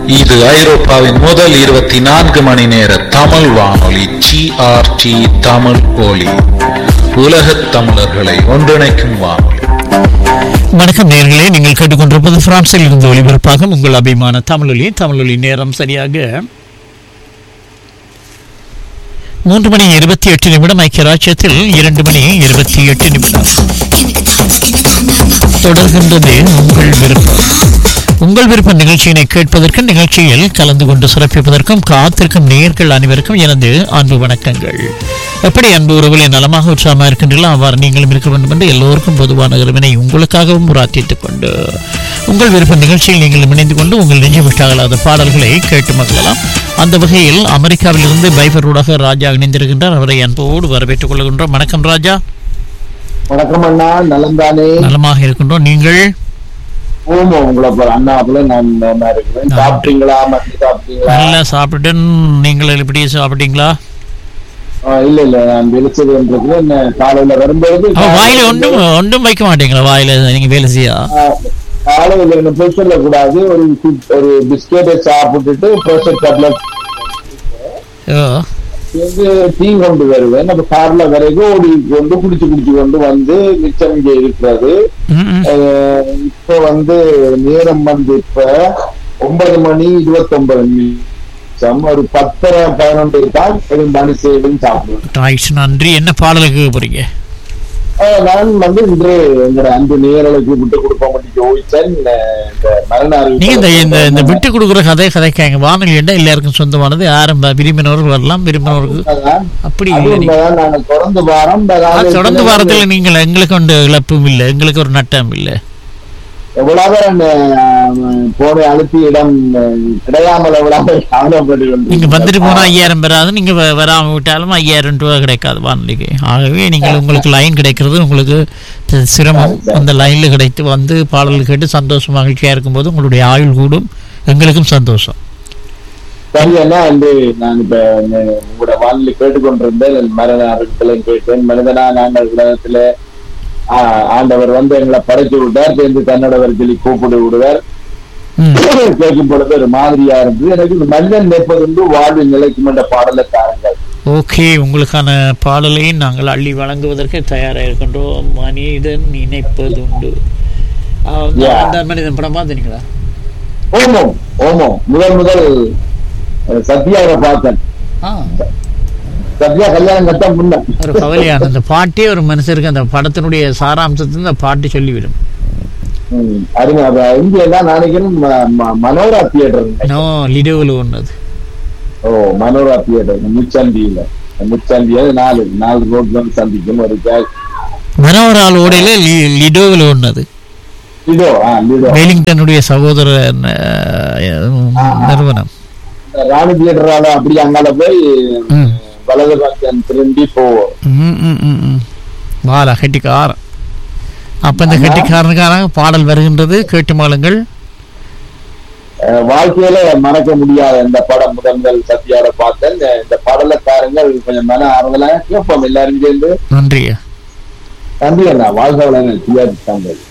இது ஐரோப்பாவின் முதல் இருபத்தி நான்கு மணி நேர தமிழ் வானொலி ஜிஆர்டி தமிழ் ஒலி உலகத் தமிழர்களை ஒன்றிணைக்கும் வானொலி வணக்கம் நேர்களே நீங்கள் கேட்டுக்கொண்டிருப்பது பிரான்சில் இருந்து ஒளிபரப்பாக உங்கள் அபிமான தமிழொலி தமிழொலி நேரம் சரியாக மூன்று மணி இருபத்தி எட்டு நிமிடம் ஐக்கிய ராஜ்யத்தில் இரண்டு மணி இருபத்தி எட்டு நிமிடம் தொடர்கின்றது உங்கள் விருப்பம் உங்கள் விருப்ப நிகழ்ச்சியினை கேட்பதற்கும் நிகழ்ச்சியில் கலந்து கொண்டு சிறப்பிப்பதற்கும் காத்திருக்கும் நேயர்கள் அனைவருக்கும் எனது அன்பு வணக்கங்கள் எப்படி அன்பு உறவுகளை நலமாக உற்சாகமாக இருக்கின்றீர்களோ அவ்வாறு நீங்களும் இருக்க வேண்டும் என்று எல்லோருக்கும் பொதுவான இறைவனை உங்களுக்காகவும் பிரார்த்தித்துக் கொண்டு உங்கள் விருப்ப நிகழ்ச்சியில் நீங்கள் இணைந்து கொண்டு உங்கள் நெஞ்சு விட்டாகலாத பாடல்களை கேட்டு மகிழலாம் அந்த வகையில் அமெரிக்காவில் இருந்து பைபரோடாக ராஜா இணைந்திருக்கின்றார் அவரை அன்போடு வரவேற்றுக் கொள்கின்றோம் வணக்கம் ராஜா வணக்கம் அண்ணா நலந்தானே நலமாக இருக்கின்றோம் நீங்கள் ஓமோ உங்களை போல அண்ணா போல நான் நல்லா இருக்கிறேன் சாப்பிட்டீங்களா மத்தி சாப்பிட்டீங்களா நல்லா சாப்பிட்டு நீங்கள் எப்படி சாப்பிட்டீங்களா ஆ, இல்ல இல்ல நான் வெளிச்சதுன்றது என்ன காலையில வரும்போது அப்ப வாயில ஒன்றும் ஒன்றும் வைக்க மாட்டீங்களா வாயில நீங்க வேலை செய்யா ஆ, காலையில என்ன போய் சொல்லக்கூடாது ஒரு சி- ஒரு பிஸ்கெட்டை சாப்பிட்டுட்டு ப்ரெஷர் டேப்லெட் ஓ வந்து டீ கொண்டு வருவேன் நம்ம கார்ல வரைக்கும் ஓடி கொண்டு குடிச்சு குடிச்சு கொண்டு வந்து மிச்சம் இங்க இருக்கிறது ம், ம். அஹ் இப்ப வந்து நேரம் வந்து இப்ப ஒன்பது மணி இருபத்தி ஒன்பது நிமிஷம் ஒரு பத்தரை பதினொன்று தான் மணி சேவையும் சாப்பிடுவேன் ரைட் நன்றி என்ன பாடலுக்கு போறீங்க அஹ் நான் வந்து இன்று எங்களோட அன்பு நேரலுக்கு விட்டு கொடுக்க மாட்டேன் யோசிச்சேன் இந்த மரண நீங்க இந்த இந்த இந்த விட்டு கொடுக்குற கதை கதைக்காங்க வானொலி என்ன எல்லாருக்கும் சொந்தமானது யாரும் விரும்பினவர்கள் வரலாம் விரும்பினவர்கள் அப்படி இல்லை நீங்க. நாங்க தொடர்ந்து வாரம் இந்த ஆ, காலத்துல தொடர்ந்து வாரத்துல நீங்கள் எங்களுக்கு ஒன்று இழப்பும் இல்லை எங்களுக்கு ஒரு நட்டம் இல்லை எவ்வளவு அஹ், போன அழுத்தி இடம் அஹ், கிடையாமல் எவ்வளவு கவலைப்பட்டு நீங்க கொண்டு வந்துட்டு போனா ஐயாயிரம் பெறாது நீங்க வ- வராம விட்டாலும் ஐயாயிரம் ரூபாய் கிடைக்காது வானொலிக்கு ஆகவே நீங்கள் உங்களுக்கு லைன் கிடைக்கிறது உங்களுக்கு த- சிரமம் அந்த லைன்ல கிடைத்து வந்து பாடல் கேட்டு சந்தோஷம் மகிழ்ச்சியா இருக்கும்போது உங்களுடைய ஆயுள் கூடும் எங்களுக்கும் சந்தோஷம் சரி அண்ணா என்று நான் இப்ப ந- உங்களோட வானிலை கேட்டுக்கொண்டிருந்தேன் மரண அறுத்தலையும் கேட்டேன் மனிதனா நாங்கள் உலகத்துல ஆ, ஆண்டவர் வந்து எங்களை படைச்சு விட்டார் சேர்ந்து தன்னடவர் சொல்லி கூப்பிட்டு விடுவார் ம். கேட்கும் பொழுது ஒரு மாதிரியா இருந்தது எனக்கு இந்த மனிதன் நிற்பதுண்டு வாழ்வில் நிலைக்கும் என்ற பாடலை தாருங்கள் ஓகே உங்களுக்கான பாடலை நாங்கள் அள்ளி வழங்குவதற்கு தயாராக இருக்கின்றோம் மனிதன் நினைப்பதுண்டு ஆ, அந்த- Yeah. அந்த மனிதன் படம் பார்த்தீங்களா ஓமம் ஓமம் முதல் முதல் அஹ், சத்யாவை பார்த்தேன் ஆ சத்யா கல்யாணம் கட்ட முன்ன ஒரு கவலையான அந்த பாட்டே ஒரு மனுஷருக்கு அந்த படத்தினுடைய சாராம்சத்தை அந்த பாட்டு சொல்லிவிடும் ம், அருமை அப்ப இங்க தான் நான் நினைக்கிறேன் ம- ம- மனோரா தியேட்டர் நோ லிடோவில் ஒன்றது ஓ மனோரா தியேட்டர் முச்சந்தியில முச்சந்தியில நாலு நாலு ரோட்ல வந்து சந்திக்கும் ஒரு கே- மனோரால் ஓடையில லி- லிடோவில் ஒன்னது லிடோ ஆ லிடோ வெலிங்டனுடைய சகோதர அஹ், நிறுவனம் இந்த ராணி தியேட்டரால அப்படி அங்கால போய் ம். வலது பக்கம் திரும்பி போவோம் ம், ம், ம், ம். வாலா கெட்டிக்காரன் அப்ப இந்த கெட்டிக்காரனுக்காக பாடல் வருகின்றது கேட்டு மாளுங்கள் அஹ், வாழ்க்கையில மறக்க முடியாத இந்த படம் முதல் முதல் சத்யாவோட பார்த்தேன் இந்த- இந்த படலக்காரங்கள் கொஞ்சம் மன ஆறுதலாக கேட்போம் எல்லாரும் சேர்ந்து நன்றி நன்றி அண்ணா வாழ்க வளங்கள் சிவாஜி தாங்கள்